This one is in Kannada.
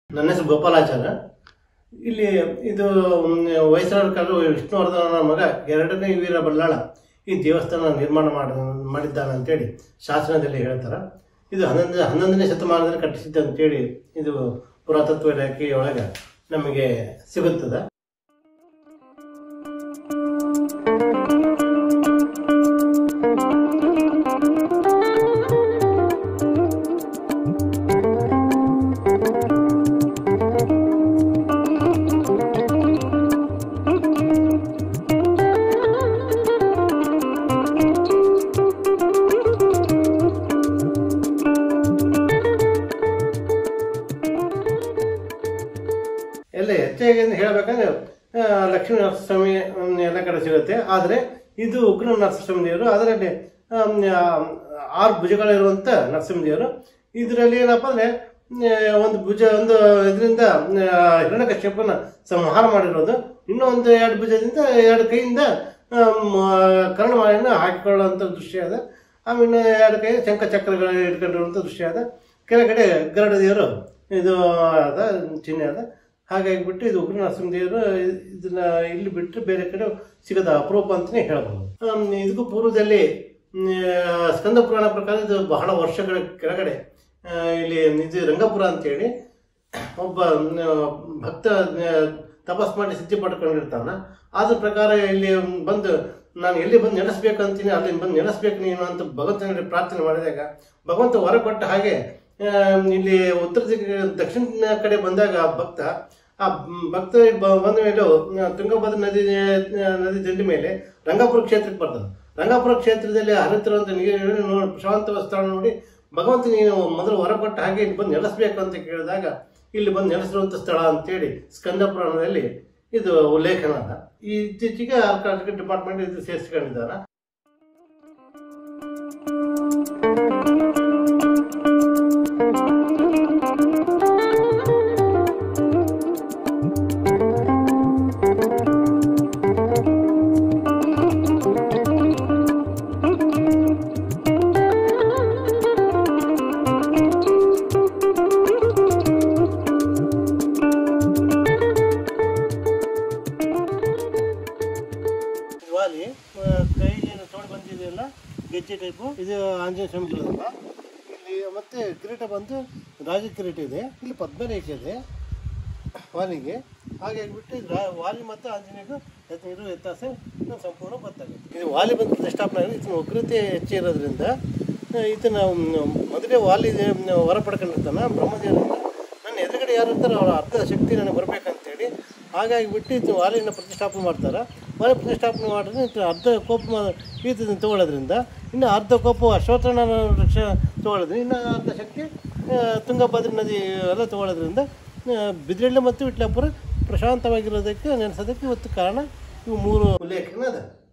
ನನ್ನ ಹೆಸರು ಗೋಪಾಲಾಚಾರ್ಯ ಇಲ್ಲಿ ಇದು ಹೊಯ್ಸಳರ ಕಾಲ ವಿಷ್ಣುವರ್ಧನನ ಮಗ ಎರಡನೇ ವೀರ ಬಲ್ಲಾಳ ಈ ದೇವಸ್ಥಾನ ನಿರ್ಮಾಣ ಮಾಡ ಮಾಡಿದ್ದಾನೆ ಅಂತೇಳಿ ಶಾಸನದಲ್ಲಿ ಹೇಳ್ತಾರೆ ಇದು ಹನ್ನೊಂದು ಹನ್ನೊಂದನೇ ಶತಮಾನದಲ್ಲಿ ಕಟ್ಟಿಸಿದ್ದ ಅಂತೇಳಿ ಇದು ಪುರಾತತ್ವ ಇಲಾಖೆಯೊಳಗೆ ನಮಗೆ ಸಿಗುತ್ತದೆ ಎಲ್ಲ ಹೆಚ್ಚಾಗಿ ಹೇಳಬೇಕಂದ್ರೆ ಆ, ಲಕ್ಷ್ಮೀ ನರಸಿಂಹಸ್ವಾಮಿ ಹ್ಮ್, ಎಲ್ಲ ಕಡೆ ಸಿಗುತ್ತೆ ಆದರೆ ಇದು ಉಗ್ರ ನರಸಿಂಹ ದೇವರು ಅದರಲ್ಲಿ ಆಮ್, ಆ, ಆರು ಭುಜಗಳಿರುವಂಥ ನರಸಿಂಹ ದೇವರು ಇದರಲ್ಲಿ ಏನಪ್ಪ ಅಂದರೆ ಒಂದು ಭುಜ ಒಂದು ಇದರಿಂದ ಹಿರಣ್ಯಕಶ್ಯಪನ ಸಂಹಾರ ಮಾಡಿರೋದು ಇನ್ನೂ ಒಂದು ಎರಡು ಭುಜದಿಂದ ಎರಡು ಕೈಯಿಂದ ಆಮ್, ಕರ್ಣಮಾಲೆಯನ್ನು ಹಾಕಿಕೊಳ್ಳುವಂಥ ದೃಶ್ಯ ಅದ ಆಮೇಲೆ ಎರಡು ಕೈ ಶಂಖ ಚಕ್ರಗಳು ಇಟ್ಕೊಂಡಿರುವಂಥ ದೃಶ್ಯ ಅದ ಕೆಳಗಡೆ ಗರುಡ ದೇವರು ಇದು ಅದ ಚಿಹ್ನೆ ಅದ ಹಾಗಾಗಿ ಬಿಟ್ಟು ಇದು ಉಗ್ರ ನರಸಿಂಹ ದೇವರು ಇದನ್ನ ಇಲ್ಲಿ ಬಿಟ್ಟರೆ ಬೇರೆ ಕಡೆ ಸಿಗದ ಅಪರೂಪ ಅಂತಲೇ ಹೇಳ್ಬೋದು ಆಮ್, ಇದಕ್ಕೂ ಪೂರ್ವದಲ್ಲಿ ಮ್, ಸ್ಕಂದ ಪುರಾಣ ಪ್ರಕಾರ ಇದು ಬಹಳ ವರ್ಷಗಳ ಕೆಳಗಡೆ ಆ, ಇಲ್ಲಿ ಇದು ರಂಗಪುರ ಅಂತೇಳಿ ಒಬ್ಬ ಮ್, ಭಕ್ತ ಮ್, ತಪಸ್ ಮಾಡಿ ಸಿದ್ಧಿ ಪಡ್ಕೊಂಡಿರ್ತಾನ ಅದ್ರ ಪ್ರಕಾರ ಇಲ್ಲಿ ಬಂದು ನಾನು ಎಲ್ಲಿ ಬಂದು ನೆನೆಸ್ಬೇಕಂತೀನಿ ಅಲ್ಲಿ ಬಂದು ನೆನೆಸ್ಬೇಕು ನೀನು ಅಂತ ಭಗವಂತನಲ್ಲಿ ಪ್ರಾರ್ಥನೆ ಮಾಡಿದಾಗ ಭಗವಂತ ಹೊರ ಕೊಟ್ಟ ಹಾಗೆ ಆ, ಇಲ್ಲಿ ಉತ್ತರ ದಿಕ್ಕ ದಕ್ಷಿಣ ಕಡೆ ಬಂದಾಗ ಆ ಭಕ್ತ ಆ ಭಕ್ತ ಬ- ಬಂದ ಮೇಲೆ ಆ, ತುಂಗಭದ್ರಾ ನದಿ ಆ, ನದಿ ದಂಡಿ ಮೇಲೆ ರಂಗಾಪುರ ಕ್ಷೇತ್ರಕ್ಕೆ ಬರ್ತಾನೆ ರಂಗಾಪುರ ಕ್ಷೇತ್ರದಲ್ಲಿ ಹರಿತಿರುವಂಥ ನೀರು ನೋಡಿ ಪ್ರಶಾಂತ ಸ್ಥಳ ನೋಡಿ ಭಗವಂತ ನೀನು ಮೊದಲು ಹೊರ ಕೊಟ್ಟ ಹಾಗೆ ಇಲ್ಲಿ ಬಂದು ನೆಲೆಸ್ಬೇಕು ಅಂತ ಕೇಳಿದಾಗ ಇಲ್ಲಿ ಬಂದು ನೆಲೆಸಿರುವಂಥ ಸ್ಥಳ ಅಂತೇಳಿ ಸ್ಕಂದ ಪುರಾಣದಲ್ಲಿ ಇದು ಉಲ್ಲೇಖನ ಅದ ಈ ಇತ್ತೀಚೆಗೆ ಆರ್ಕಾಲಜಿಕಲ್ ಡಿಪಾರ್ಟ್ಮೆಂಟ್ ಇದು ಸೇರಿಸ್ಕೊಂಡಿದ್ದಾರೆ ಇದು ವಾಲಿ ಆ, ಕೈಗೆ ತೋಡು ಬಂದಿದೆಯಲ್ಲ ಗೆಜ್ಜೆ ಟೈಪು ಇದು ಆಂಜನೇಯ ಸ್ವಾಮಿ ಇರೋದಲ್ಲ ಇಲ್ಲಿ ಮತ್ತೆ ಕಿರೀಟ ಬಂದು ರಾಜ ಕಿರೀಟ ಇದೆ ಇಲ್ಲಿ ಪದ್ಮರೇಖೆ ಇದೆ ವಾಲಿಗೆ ಹಾಗೆ ಆಗಿಬಿಟ್ಟು ಇದು ರಾ- ವಾಲಿ ಮತ್ತು ಆಂಜನೇಯಗೂ ಎತ್ತ- ಇರೋ ವ್ಯತ್ಯಾಸ ನಮ್ಗೆ ಸಂಪೂರ್ಣ ಗೊತ್ತಾಗುತ್ತೆ ಇದು ವಾಲಿ ಬಂದು ಪ್ರತಿಷ್ಠಾಪನೆ ಆಗಿದೆ ಈತನ ಉಗ್ರತೆ ಹೆಚ್ಚಿರೋದ್ರಿಂದ ಆ, ಈತನ ಮ್, ಮೊದಲೇ ವಾಲಿ ಮ್, ಹೊರ ಪಡ್ಕೊಂಡಿರ್ತಾನ ಬ್ರಹ್ಮದೇವರಿಂದ ನನ್ನ ಎದುರುಗಡೆ ಯಾರು ಇರ್ತಾರೋ ಅವರ ಅರ್ಧ ಶಕ್ತಿ ನನಗೆ ಬರಬೇಕಂತೇಳಿ ಹಾಗಾಗಿ ಬಿಟ್ಟು ಇದು ವಾಲಿನ ಪ್ರತಿಷ್ಠಾಪನೆ ಮಾಡ್ತಾರೆ ವಾಲಿ ಪ್ರತಿಷ್ಠಾಪನೆ ಮಾಡಿದ್ರೆ ಈತ ಅರ್ಧ ಕೋಪ ಈತನ ತಗೊಳ್ಳೋದ್ರಿಂದ ಇನ್ನು ಅರ್ಧ ಕೋಪ ಅಶ್ವತ್ಥನ ವೃಕ್ಷ ತಗೊಳ್ಳೋದ್ರಿಂದ ಇನ್ನು ಅರ್ಧ ಶಕ್ತಿ ಆ, ತುಂಗಭದ್ರಾ ನದಿ ಎಲ್ಲ ತಗೊಳ್ಳೋದ್ರಿಂದ ಆ, ಬಿದ್ರಳ್ಳಿ ಮತ್ತು ವಿಟ್ಲಾಪುರ ಪ್ರಶಾಂತವಾಗಿರೋದಕ್ಕೆ ನೆನೆಸೋದಕ್ಕೆ ಇವತ್ತು ಕಾರಣ ಇವು ಮೂರು ಉಲ್ಲೇಖನ ಅದ